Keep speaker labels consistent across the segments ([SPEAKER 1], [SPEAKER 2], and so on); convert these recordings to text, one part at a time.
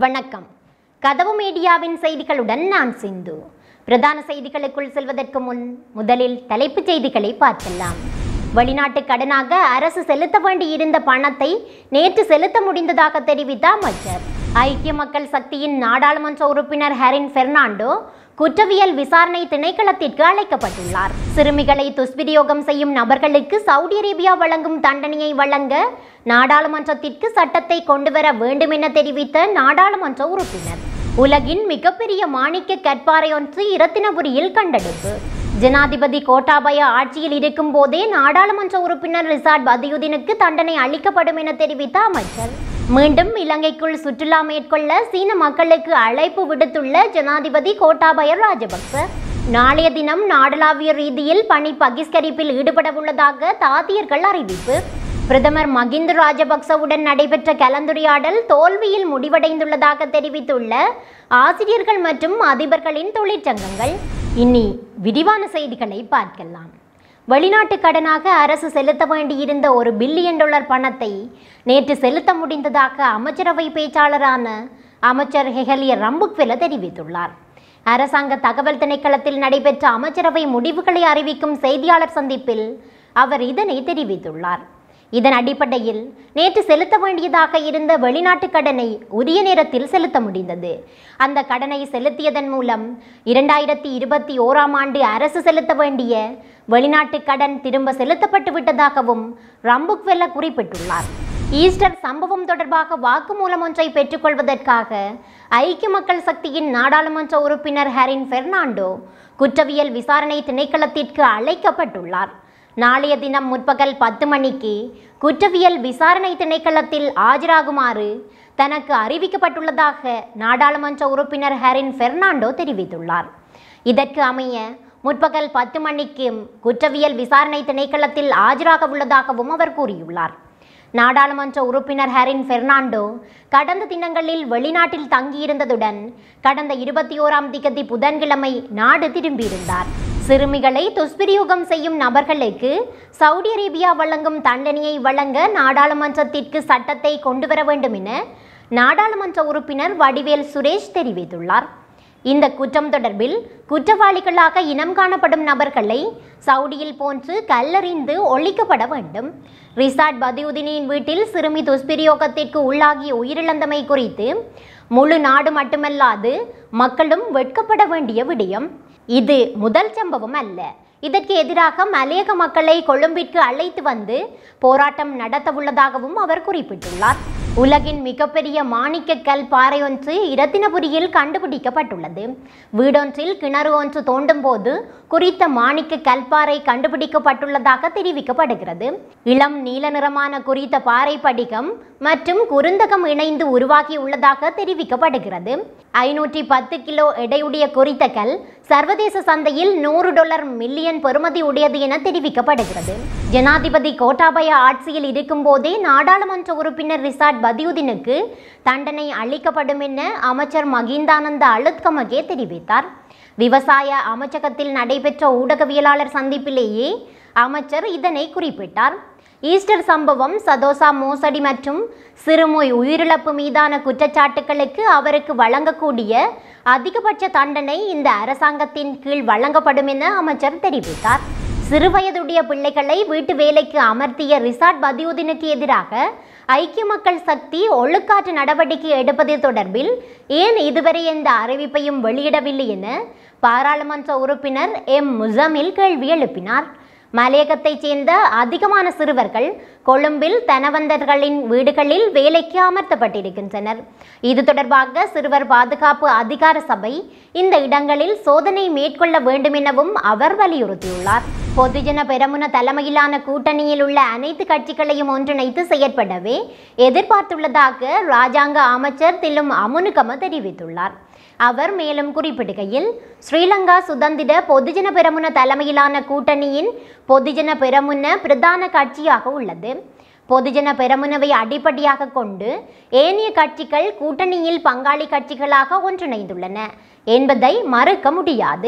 [SPEAKER 1] வணக்கம் கதவு மீடியாவின் செய்திகளுடன் நான் சிந்து பிரதான செய்திகளுக்குள் செல்வதற்கு முன் முதலில் தலைப்புச் செய்திகளை பார்க்கலாம் வெளிநாட்டு கடனாக அரசு செலுத்த வேண்டியிருந்த பணத்தை நேற்று செலுத்த முடிந்ததாக தெரிவித்த அமைச்சர் ஐக்கிய மக்கள் சக்தியின் நாடாளுமன்ற உறுப்பினர் ஹெரின் பெர்னாண்டோ குற்றவியல் விசாரணை திணைக்களத்திற்கு அழைக்கப்பட்டுள்ளார் சிறுமிகளை துஷ்பிரயோகம் செய்யும் நபர்களுக்கு சவுதி அரேபியா வழங்கும் தண்டனையை வழங்க நாடாளுமன்றத்திற்கு சட்டத்தை கொண்டுவர வேண்டும் என தெரிவித்த நாடாளுமன்ற உறுப்பினர் உலகின் மிகப்பெரிய மாணிக்க கற்பாறை ஒன்று இரத்தினபுரியில் கண்டெடுப்பு ஜனாதிபதி கோட்டாபய ஆட்சியில் இருக்கும் போதே நாடாளுமன்ற உறுப்பினர் ரிசாட் பதியுதீனுக்கு தண்டனை அளிக்கப்படும் என தெரிவித்த அமைச்சர் மீண்டும் இலங்கைக்குள் சுற்றுலா மேற்கொள்ள சீன மக்களுக்கு அழைப்பு விடுத்துள்ள ஜனாதிபதி கோட்டாபய ராஜபக்ச நாளைய தினம் நாடளாவிய ரீதியில் பணி பகிஷ்கரிப்பில் ஈடுபட உள்ளதாக தாதியர்கள் அறிவிப்பு பிரதமர் மகிந்த ராஜபக்சவுடன் நடைபெற்ற கலந்துரையாடல் தோல்வியில் முடிவடைந்துள்ளதாக தெரிவித்துள்ள ஆசிரியர்கள் மற்றும் அதிபர்களின் தொழிற்சங்கங்கள் இனி விரிவான செய்திகளை பார்க்கலாம் வெளிநாட்டு கடனாக அரசு செலுத்த வேண்டியிருந்த ஒரு பில்லியன் டாலர் பணத்தை நேற்று செலுத்த முடிந்ததாக அமைச்சரவை பேச்சாளரான அமைச்சர் ஹெஹலிய ரம்புக்வெல தெரிவித்துள்ளார் அரசாங்க தகவல் திணைக்களத்தில் நடைபெற்ற அமைச்சரவை முடிவுகளை அறிவிக்கும் செய்தியாளர் சந்திப்பில் அவர் இதனை தெரிவித்துள்ளார் இதன் அடிப்படையில் நேற்று செலுத்த வேண்டியதாக இருந்த வெளிநாட்டு கடனை உரிய நேரத்தில் செலுத்த முடிந்தது அந்த கடனை செலுத்தியதன் மூலம் இரண்டாயிரத்தி இருபத்தி ஓராம் ஆண்டு அரசு செலுத்த வேண்டிய வெளிநாட்டு கடன் திரும்ப செலுத்தப்பட்டு விட்டதாகவும் ரம்புக்வெல்ல குறிப்பிட்டுள்ளார் ஈஸ்டர் சம்பவம் தொடர்பாக வாக்குமூலம் ஒன்றை பெற்றுக்கொள்வதற்காக ஐக்கிய மக்கள் சக்தியின் நாடாளுமன்ற உறுப்பினர் ஹெரின் பெர்னாண்டோ குற்றவியல் விசாரணை திணைக்களத்திற்கு அழைக்கப்பட்டுள்ளார் நாளைய தினம் முற்பகல் பத்து மணிக்கு குற்றவியல் விசாரணை திணைக்களத்தில் ஆஜராகுமாறு தனக்கு அறிவிக்கப்பட்டுள்ளதாக நாடாளுமன்ற உறுப்பினர் ஹெரின் பெர்னாண்டோ தெரிவித்துள்ளார் இதற்கு அமைய முற்பகல் பத்து மணிக்கு குற்றவியல் விசாரணை திணைக்களத்தில் ஆஜராக உள்ளதாகவும் அவர் கூறியுள்ளார் நாடாளுமன்ற உறுப்பினர் ஹெரின் பெர்னாண்டோ கடந்த தினங்களில் வெளிநாட்டில் தங்கியிருந்ததுடன் கடந்த இருபத்தி ஓராம் திகதி புதன்கிழமை நாடு திரும்பியிருந்தார் சிறுமிகளை துஷ்பிரயோகம் செய்யும் நபர்களுக்கு சவுதி அரேபியா வழங்கும் தண்டனையை வழங்க நாடாளுமன்றத்திற்கு சட்டத்தை கொண்டு வர வேண்டும் என நாடாளுமன்ற உறுப்பினர் வடிவேல் சுரேஷ் தெரிவித்துள்ளார் இந்த குற்றம் தொடர்பில் குற்றவாளிகளாக இனம் காணப்படும் நபர்களை சவுடியில் போன்று கல்லறிந்து ஒழிக்கப்பட வேண்டும் ரிசாட் பதியுதீனின் வீட்டில் சிறுமி துஷ்பிரயோகத்திற்கு உள்ளாகி உயிரிழந்தமை குறித்து முழு நாடு மட்டுமல்லாது மக்களும் வெட்கப்பட வேண்டிய விடயம் இது முதல் சம்பவம் அல்ல இதற்கு எதிராக மலையக மக்களை கொழும்பிற்கு அழைத்து வந்து போராட்டம் நடத்தவுள்ளதாகவும் அவர் குறிப்பிட்டுள்ளார் உலகின் மிகப்பெரிய மாணிக்க கல் பாறை ஒன்று இரத்தினபுரியில் கண்டுபிடிக்கப்பட்டுள்ளது வீடொன்றில் கிணறு ஒன்று தோண்டும் போது குறித்த மாணிக்க கல்பாறை கண்டுபிடிக்கப்பட்டுள்ளதாக தெரிவிக்கப்படுகிறது இளம் நீல நிறமான குறித்த பாறை படிகம் மற்றும் குறுந்தகம் இணைந்து உருவாகியுள்ளதாக தெரிவிக்கப்படுகிறது ஐநூற்றி பத்து கிலோ எடையுடைய குறித்த கல் சர்வதேச சந்தையில் நூறு டாலர் மில்லியன் பெறுமதி உடையது என தெரிவிக்கப்படுகிறது ஜனாதிபதி கோட்டாபய ஆட்சியில் இருக்கும் போதே நாடாளுமன்ற உறுப்பினர் ரிசாட் பதியுதீனுக்கு தண்டனை அளிக்கப்படும் என அமைச்சர் மகிந்தானந்த அழுத்கமகே தெரிவித்தார் விவசாய அமைச்சகத்தில் நடைபெற்ற ஊடகவியலாளர் சந்திப்பிலேயே அமைச்சர் இதனை குறிப்பிட்டார் ஈஸ்டர் சம்பவம் சதோசா மோசடி மற்றும் சிறுமொய் உயிரிழப்பு மீதான குற்றச்சாட்டுகளுக்கு அவருக்கு வழங்கக்கூடிய அதிகபட்ச தண்டனை இந்த அரசாங்கத்தின் கீழ் வழங்கப்படும் என அமைச்சர் தெரிவித்தார் சிறுவயதுடைய பிள்ளைகளை வீட்டு வேலைக்கு அமர்த்திய ரிசாட் பதியுதீனுக்கு எதிராக ஐக்கிய மக்கள் சக்தி ஒழுக்காற்று நடவடிக்கை எடுப்பது தொடர்பில் ஏன் இதுவரை எந்த அறிவிப்பையும் வெளியிடவில்லை என பாராளுமன்ற உறுப்பினர் எம் முசமில் கேள்வி எழுப்பினார் மலையகத்தைச் சேர்ந்த அதிகமான சிறுவர்கள் கொழும்பில் தனவந்தர்களின் வீடுகளில் வேலைக்கு அமர்த்தப்பட்டிருக்கின்றனர் இது தொடர்பாக சிறுவர் பாதுகாப்பு அதிகார சபை இந்த இடங்களில் சோதனை மேற்கொள்ள வேண்டும் எனவும் அவர் வலியுறுத்தியுள்ளார் பொதுஜன பெரமுன தலைமையிலான கூட்டணியில் உள்ள அனைத்து கட்சிகளையும் ஒன்றிணைத்து செயற்படவே எதிர்பார்த்துள்ளதாக ராஜாங்க அமைச்சர் தில்லும் அமுனுகம தெரிவித்துள்ளார் அவர் மேலும் குறிப்பிடுகையில் ஸ்ரீலங்கா சுதந்திர பொதுஜன பெரமுன தலைமையிலான கூட்டணியின் பொதுஜன பெரமுன பிரதான கட்சியாக உள்ளது பொதுஜன பெரமுனவை அடிப்படையாக கொண்டு ஏனைய கட்சிகள் கூட்டணியில் பங்காளி கட்சிகளாக ஒன்றிணைந்துள்ளன என்பதை மறுக்க முடியாது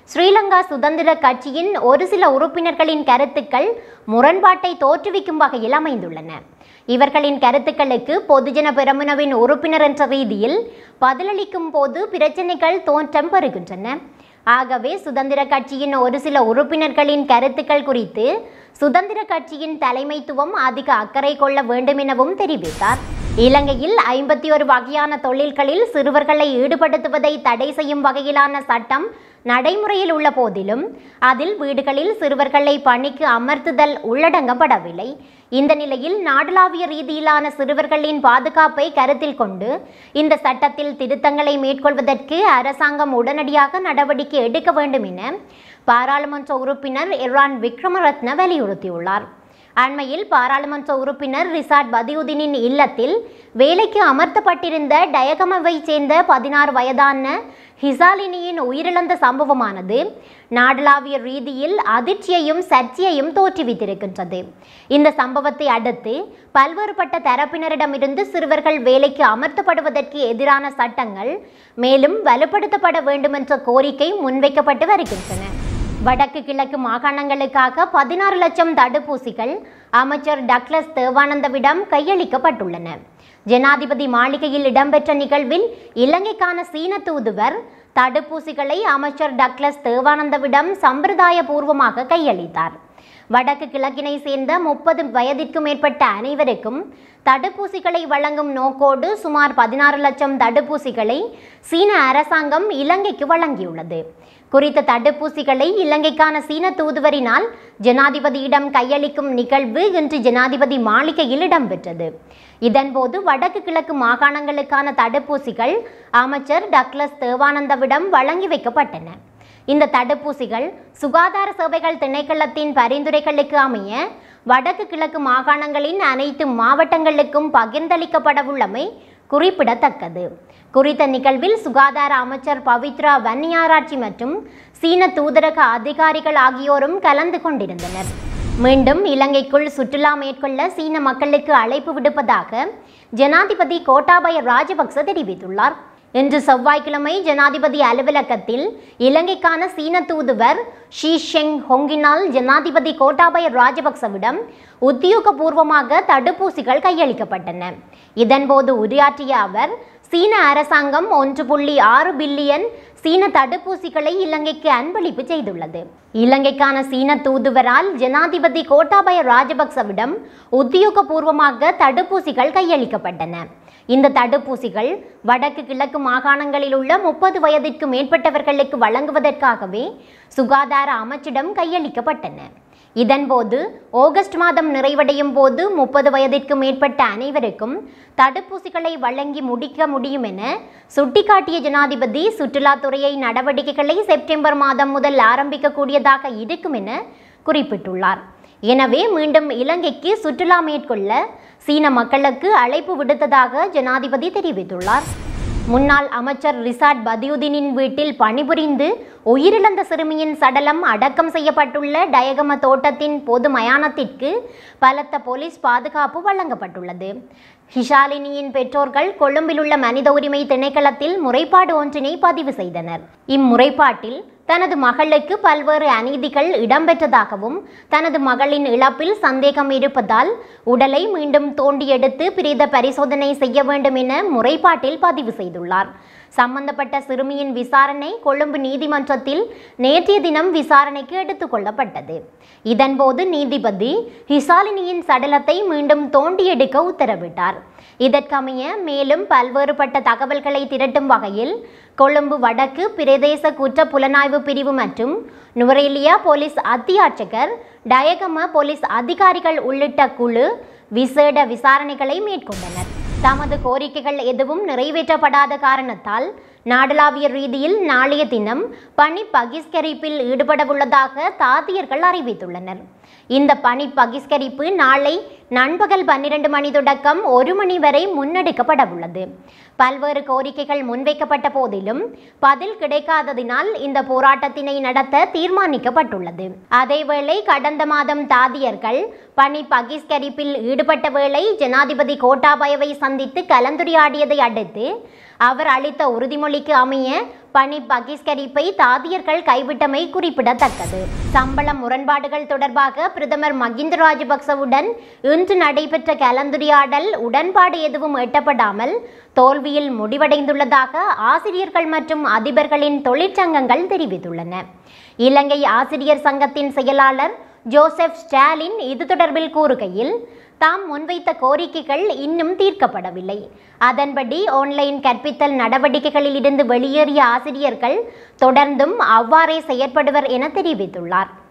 [SPEAKER 1] ஸ்ரீலங்கா சுதந்திர கட்சியின் ஒரு சில உறுப்பினர்களின் கருத்துக்கள் முரண்பாட்டை தோற்றுவிக்கும் வகையில் அமைந்துள்ளன இவர்களின் கருத்துக்களுக்கு பொதுஜன பெரமுனவின் உறுப்பினர் என்ற ரீதியில் பதிலளிக்கும் போது பிரச்சனைகள் தோற்றம் பெறுகின்றன ஆகவே சுதந்திர கட்சியின் ஒரு சில உறுப்பினர்களின் கருத்துக்கள் குறித்து சுதந்திர கட்சியின் தலைமைத்துவம் அதிக அக்கறை கொள்ள வேண்டும் எனவும் தெரிவித்தார் இலங்கையில் ஐம்பத்தி ஒரு வகையான தொழில்களில் சிறுவர்களை ஈடுபடுத்துவதை தடை செய்யும் வகையிலான சட்டம் நடைமுறையில் உள்ள போதிலும் அதில் வீடுகளில் சிறுவர்களை பணிக்கு அமர்த்துதல் உள்ளடங்கப்படவில்லை இந்த நிலையில் நாடளாவிய ரீதியிலான சிறுவர்களின் பாதுகாப்பை கருத்தில் கொண்டு இந்த சட்டத்தில் திருத்தங்களை மேற்கொள்வதற்கு அரசாங்கம் உடனடியாக நடவடிக்கை எடுக்க வேண்டும் என பாராளுமன்ற உறுப்பினர் இர்ரான் விக்ரமரத்ன வலியுறுத்தியுள்ளார் அண்மையில் பாராளுமன்ற உறுப்பினர் ரிசாட் பதியுதீனின் இல்லத்தில் வேலைக்கு அமர்த்தப்பட்டிருந்த டயகமவைச் சேர்ந்த பதினாறு வயதான ஹிசாலினியின் உயிரிழந்த சம்பவமானது நாடளாவிய ரீதியில் அதிர்ச்சியையும் சர்ச்சையையும் தோற்றுவித்திருக்கின்றது இந்த சம்பவத்தை அடுத்து பல்வேறுபட்ட தரப்பினரிடமிருந்து சிறுவர்கள் வேலைக்கு அமர்த்தப்படுவதற்கு எதிரான சட்டங்கள் மேலும் வலுப்படுத்தப்பட வேண்டும் என்ற கோரிக்கை முன்வைக்கப்பட்டு வருகின்றன வடக்கு கிழக்கு மாகாணங்களுக்காக பதினாறு லட்சம் தடுப்பூசிகள் அமைச்சர் டக்ளஸ் தேவானந்தவிடம் கையளிக்கப்பட்டுள்ளன ஜனாதிபதி மாளிகையில் இடம்பெற்ற நிகழ்வில் இலங்கைக்கான சீன தூதுவர் தடுப்பூசிகளை அமைச்சர் டக்ளஸ் தேவானந்தவிடம் சம்பிரதாய பூர்வமாக கையளித்தார் வடக்கு கிழக்கினை சேர்ந்த முப்பது வயதிற்கு மேற்பட்ட அனைவருக்கும் தடுப்பூசிகளை வழங்கும் நோக்கோடு சுமார் பதினாறு லட்சம் தடுப்பூசிகளை சீன அரசாங்கம் இலங்கைக்கு வழங்கியுள்ளது குறித்த தடுப்பூசிகளை இலங்கைக்கான சீன தூதுவரினால் ஜனாதிபதியிடம் கையளிக்கும் நிகழ்வு இன்று ஜனாதிபதி மாளிகையில் இடம்பெற்றது இதன்போது வடக்கு கிழக்கு மாகாணங்களுக்கான தடுப்பூசிகள் அமைச்சர் டக்ளஸ் தேவானந்தவிடம் வழங்கி வைக்கப்பட்டன இந்த தடுப்பூசிகள் சுகாதார சேவைகள் திணைக்களத்தின் பரிந்துரைகளுக்கு அமைய வடக்கு கிழக்கு மாகாணங்களின் அனைத்து மாவட்டங்களுக்கும் பகிர்ந்தளிக்கப்படவுள்ளமை குறிப்பிடத்தக்கது குறித்த நிகழ்வில் சுகாதார அமைச்சர் பவித்ரா வன்னியாராட்சி மற்றும் சீன தூதரக அதிகாரிகள் ஆகியோரும் கலந்து கொண்டிருந்தனர் மீண்டும் இலங்கைக்குள் சுற்றுலா மேற்கொள்ள சீன மக்களுக்கு அழைப்பு விடுப்பதாக ஜனாதிபதி கோட்டாபய ராஜபக்ச தெரிவித்துள்ளார் இன்று செவ்வாய்க்கிழமை ஜனாதிபதி அலுவலகத்தில் இலங்கைக்கான சீன தூதுவர் ஷி ஷெங் ஹொங்கினால் ஜனாதிபதி கோட்டாபய ராஜபக்சவிடம் உத்தியோகபூர்வமாக தடுப்பூசிகள் கையளிக்கப்பட்டன இதன்போது உரையாற்றிய அவர் சீன அரசாங்கம் ஒன்று புள்ளி ஆறு பில்லியன் சீன தடுப்பூசிகளை இலங்கைக்கு அன்பளிப்பு செய்துள்ளது இலங்கைக்கான சீன தூதுவரால் ஜனாதிபதி கோட்டாபய ராஜபக்சவிடம் உத்தியோகபூர்வமாக தடுப்பூசிகள் கையளிக்கப்பட்டன இந்த தடுப்பூசிகள் வடக்கு கிழக்கு மாகாணங்களில் உள்ள முப்பது வயதிற்கு மேற்பட்டவர்களுக்கு வழங்குவதற்காகவே சுகாதார அமைச்சிடம் கையளிக்கப்பட்டன இதன்போது ஆகஸ்ட் மாதம் நிறைவடையும் போது முப்பது வயதிற்கு மேற்பட்ட அனைவருக்கும் தடுப்பூசிகளை வழங்கி முடிக்க முடியும் என சுட்டிக்காட்டிய ஜனாதிபதி சுற்றுலாத்துறையை நடவடிக்கைகளை செப்டம்பர் மாதம் முதல் ஆரம்பிக்கக்கூடியதாக இருக்கும் என குறிப்பிட்டுள்ளார் எனவே மீண்டும் இலங்கைக்கு சுற்றுலா மேற்கொள்ள சீன மக்களுக்கு அழைப்பு விடுத்ததாக ஜனாதிபதி தெரிவித்துள்ளார் முன்னாள் அமைச்சர் ரிசாட் பதியுதீனின் வீட்டில் பணிபுரிந்து உயிரிழந்த சிறுமியின் சடலம் அடக்கம் செய்யப்பட்டுள்ள டயகம தோட்டத்தின் பொது மயானத்திற்கு பலத்த போலீஸ் பாதுகாப்பு வழங்கப்பட்டுள்ளது ஹிஷாலினியின் பெற்றோர்கள் கொழும்பில் உள்ள மனித உரிமை திணைக்களத்தில் முறைப்பாடு ஒன்றினை பதிவு செய்தனர் இம்முறைப்பாட்டில் தனது மகளுக்கு பல்வேறு அநீதிகள் இடம்பெற்றதாகவும் தனது மகளின் இழப்பில் சந்தேகம் இருப்பதால் உடலை மீண்டும் தோண்டி எடுத்து பிரேத பரிசோதனை செய்ய வேண்டும் என முறைப்பாட்டில் பதிவு செய்துள்ளார் சம்பந்தப்பட்ட சிறுமியின் விசாரணை கொழும்பு நீதிமன்றத்தில் நேற்றைய தினம் விசாரணைக்கு எடுத்துக் கொள்ளப்பட்டது இதன்போது நீதிபதி ஹிசாலினியின் சடலத்தை மீண்டும் தோண்டி எடுக்க உத்தரவிட்டார் இதற்கமைய மேலும் பல்வேறுபட்ட தகவல்களை திரட்டும் வகையில் கொழும்பு வடக்கு பிரதேச குற்ற புலனாய்வு பிரிவு மற்றும் நுவரேலியா போலீஸ் அத்தியாட்சகர் டயகம போலீஸ் அதிகாரிகள் உள்ளிட்ட குழு விசேட விசாரணைகளை மேற்கொண்டனர் தமது கோரிக்கைகள் எதுவும் நிறைவேற்றப்படாத காரணத்தால் நாடளாவிய ரீதியில் நாளைய தினம் பணி பகிஷ்கரிப்பில் ஈடுபடவுள்ளதாக தாதியர்கள் அறிவித்துள்ளனர் இந்த பணி பகிஷ்கரிப்பு நாளை நண்பகல் பன்னிரண்டு மணி தொடக்கம் ஒரு மணி வரை முன்னெடுக்கப்பட உள்ளது பல்வேறு கோரிக்கைகள் முன்வைக்கப்பட்ட போதிலும் பதில் கிடைக்காததினால் இந்த போராட்டத்தினை நடத்த தீர்மானிக்கப்பட்டுள்ளது அதேவேளை கடந்த மாதம் தாதியர்கள் பணி பகிஷ்கரிப்பில் ஈடுபட்ட வேளை ஜனாதிபதி கோட்டாபயவை சந்தித்து கலந்துரையாடியதை அடுத்து அவர் அளித்த உறுதிமொழிக்கு அமைய பணி பகிஷ்கரிப்பை தாதியர்கள் கைவிட்டமை குறிப்பிடத்தக்கது சம்பள முரண்பாடுகள் தொடர்பாக பிரதமர் மகிந்த ராஜபக்சவுடன் இன்று நடைபெற்ற கலந்துரையாடல் உடன்பாடு எதுவும் எட்டப்படாமல் தோல்வியில் முடிவடைந்துள்ளதாக ஆசிரியர்கள் மற்றும் அதிபர்களின் தொழிற்சங்கங்கள் தெரிவித்துள்ளன இலங்கை ஆசிரியர் சங்கத்தின் செயலாளர் ஜோசப் ஸ்டாலின் இது தொடர்பில் கூறுகையில் தாம் முன்வைத்த கோரிக்கைகள் இன்னும் தீர்க்கப்படவில்லை அதன்படி ஆன்லைன் கற்பித்தல் நடவடிக்கைகளில் இருந்து வெளியேறிய ஆசிரியர்கள் தொடர்ந்தும் அவ்வாறே செயற்படுவர் என தெரிவித்துள்ளார்